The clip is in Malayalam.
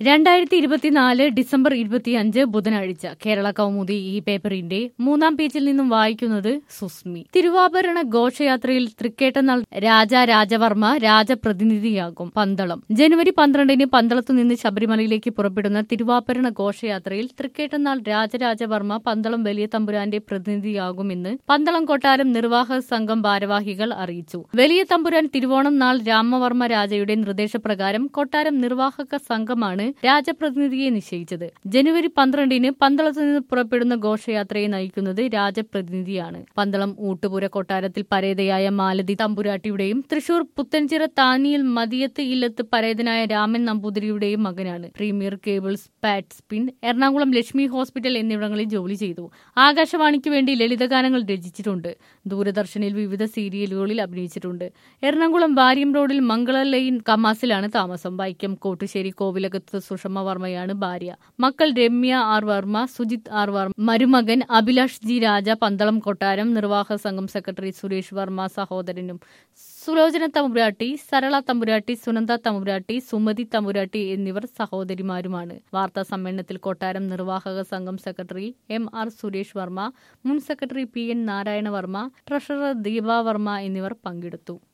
രണ്ടായിരത്തി ഇരുപത്തിനാല് ഡിസംബർ ഇരുപത്തിയഞ്ച് ബുധനാഴ്ച കേരള കൗമുദി ഈ പേപ്പറിന്റെ മൂന്നാം പേജിൽ നിന്നും വായിക്കുന്നത് സുസ്മി തിരുവാഭരണ ഘോഷയാത്രയിൽ തൃക്കേട്ടനാൾ രാജ രാജവർമ്മ രാജപ്രതിനിധിയാകും പന്തളം ജനുവരി പന്ത്രണ്ടിന് പന്തളത്തു നിന്ന് ശബരിമലയിലേക്ക് പുറപ്പെടുന്ന തിരുവാഭരണ ഘോഷയാത്രയിൽ തൃക്കേട്ടനാൾ രാജരാജവർമ്മ പന്തളം വലിയ തമ്പുരാന്റെ പ്രതിനിധിയാകുമെന്ന് പന്തളം കൊട്ടാരം നിർവാഹക സംഘം ഭാരവാഹികൾ അറിയിച്ചു വലിയ തമ്പുരാൻ തിരുവോണം നാൾ രാമവർമ്മ രാജയുടെ നിർദ്ദേശപ്രകാരം കൊട്ടാരം നിർവാഹക സംഘമാണ് രാജപ്രതിനിധിയെ നിശ്ചയിച്ചത് ജനുവരി പന്ത്രണ്ടിന് പന്തളത്തു നിന്ന് പുറപ്പെടുന്ന ഘോഷയാത്രയെ നയിക്കുന്നത് രാജപ്രതിനിധിയാണ് പന്തളം ഊട്ടുപുര കൊട്ടാരത്തിൽ പരേതയായ മാലതി തമ്പുരാട്ടിയുടെയും തൃശൂർ പുത്തൻചിറ താനിയിൽ മതിയത്ത് ഇല്ലത്ത് പരേതനായ രാമൻ നമ്പൂതിരിയുടെയും മകനാണ് premier cables Patspin Ernakulam Lakshmi hospital എന്നിവിടങ്ങളിൽ ജോലി ചെയ്തു ആകാശവാണിക്ക് വേണ്ടി ലളിതഗാനങ്ങൾ രചിച്ചിട്ടുണ്ട് ദൂരദർശനിൽ വിവിധ സീരിയലുകളിൽ അഭിനയിച്ചിട്ടുണ്ട് എറണാകുളം വാര്യം റോഡിൽ മംഗള ലൈൻ കമാസിലാണ് താമസം വൈക്കം കോട്ടുശ്ശേരി കോവിലകത്ത് സുഷമ വർമ്മയാണ് ഭാര്യ മക്കൾ രമ്യ ആർ വർമ്മ സുജിത് ആർ വർമ്മ മരുമകൻ അഭിലാഷ് ജി രാജ പന്തളം കൊട്ടാരം നിർവാഹക സംഘം സെക്രട്ടറി സുരേഷ് വർമ്മ സഹോദരനും സുലോചന തമ്പുരാട്ടി സരള തമ്പുരാട്ടി സുനന്ദ തമ്പുരാട്ടി സുമതി തമ്പുരാട്ടി എന്നിവർ സഹോദരിമാരുമാണ് വാർത്താ സമ്മേളനത്തിൽ കൊട്ടാരം നിർവാഹക സംഘം secretary M R Suresh Varma മുൻ secretary P N Narayana Varma treasurer Deepa Varma എന്നിവർ പങ്കെടുത്തു